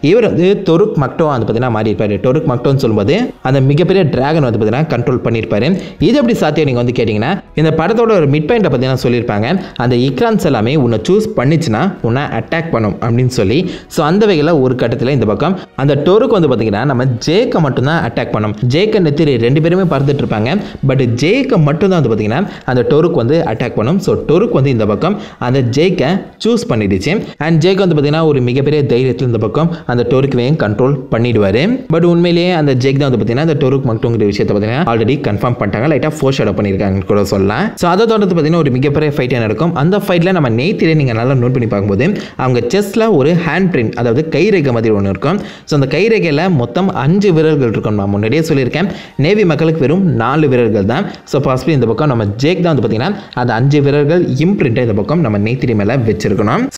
இவர் வந்து டொருக் மக்டோ வந்து பார்த்தீங்கன்னா மாறி இருப்பாரு டொருக் மக்டோன்னு சொல்லும்போது அந்த மிகப்பெரிய டிராகன் வந்து பார்த்தீங்கன்னா கண்ட்ரோல் பண்ணியிருப்பாரு இது எப்படி சாத்தியம் நீங்கள் வந்து கேட்டிங்கன்னா இந்த படத்தோட ஒரு மிட் பாயிண்ட்டை பார்த்தீங்கன்னா சொல்லியிருப்பாங்க அந்த இக்ரான்ஸ் எல்லாமே உன்னை சூஸ் பண்ணிச்சுன்னா உன்னை அட்டாக் பண்ணும் அப்படின்னு சொல்லி ஸோ அந்த வகையில் ஒரு கட்டத்தில் இந்த பக்கம் அந்த டொருக்கு வந்து பார்த்தீங்கன்னா நம்ம ஜேக்கை மட்டும்தான் அட்டாக் பண்ணும் ஜேக்க நெத்திரி ரெண்டு பேருமே பறந்துட்டு இருப்பாங்க பட் ஜேக்கை மட்டும்தான் வந்து பார்த்தீங்கன்னா அந்த டொருக்கு வந்து அட்டாக் பண்ணும் ஸோ டொருக்கு வந்து இந்த பக்கம் அந்த ஜேக்கை சூஸ் பண்ணிடுச்சு அண்ட் ஜேக் வந்து பார்த்தீங்கன்னா ஒரு மிகப்பெரிய தைரியத்தில் இந்த பக்கம் அந்த டொருக்குவையும் கண்ட்ரோல் பண்ணிடுவார் பட் உண்மையிலேயே அந்த ஜேக் தான் வந்து பார்த்தீங்கன்னா அந்த டொருக்கு மட்டுங்கிற விஷயத்தை பார்த்தீங்கன்னா ஆல்ரெடி கன்ஃபார்ம் பண்ணிட்டாங்க லைட்டாக ஃபோர் ஷேடோ பண்ணியிருக்காங்கன்னு கூட சொல்லலாம் ஸோ அதை தொடர்ந்து பார்த்தீங்கன்னா ஒரு மிகப்பெரிய ஃபைட்டே நடக்கும் அந்த ஃபைட்டில் நம்ம நேத்திலே நீங்கள் நல்லா நோட் பண்ணி பார்க்கும்போது அவங்க செஸ்ல ஒரு ஹேண்ட் பிரிண்ட் அதாவது கைரேகை மாதிரி ஒன்று இருக்கும் ஸோ அந்த கைரேகையில் மொத்தம் அஞ்சு வீரர்கள் இருக்கும் நான் முன்னாடியே சொல்லியிருக்கேன் நேவி மக்களுக்கு வெறும் நாலு வீரர்கள் தான் ஸோ பாசிபிள் இந்த பக்கம் நம்ம ஜேக் தான் வந்து பார்த்தீங்கன்னா அந்த அஞ்சு வீரர்கள் இம்ப்ரிண்ட்டை இந்த பக்கம் நம்ம நேத்திரி மேலே வச்சிருக்கணும்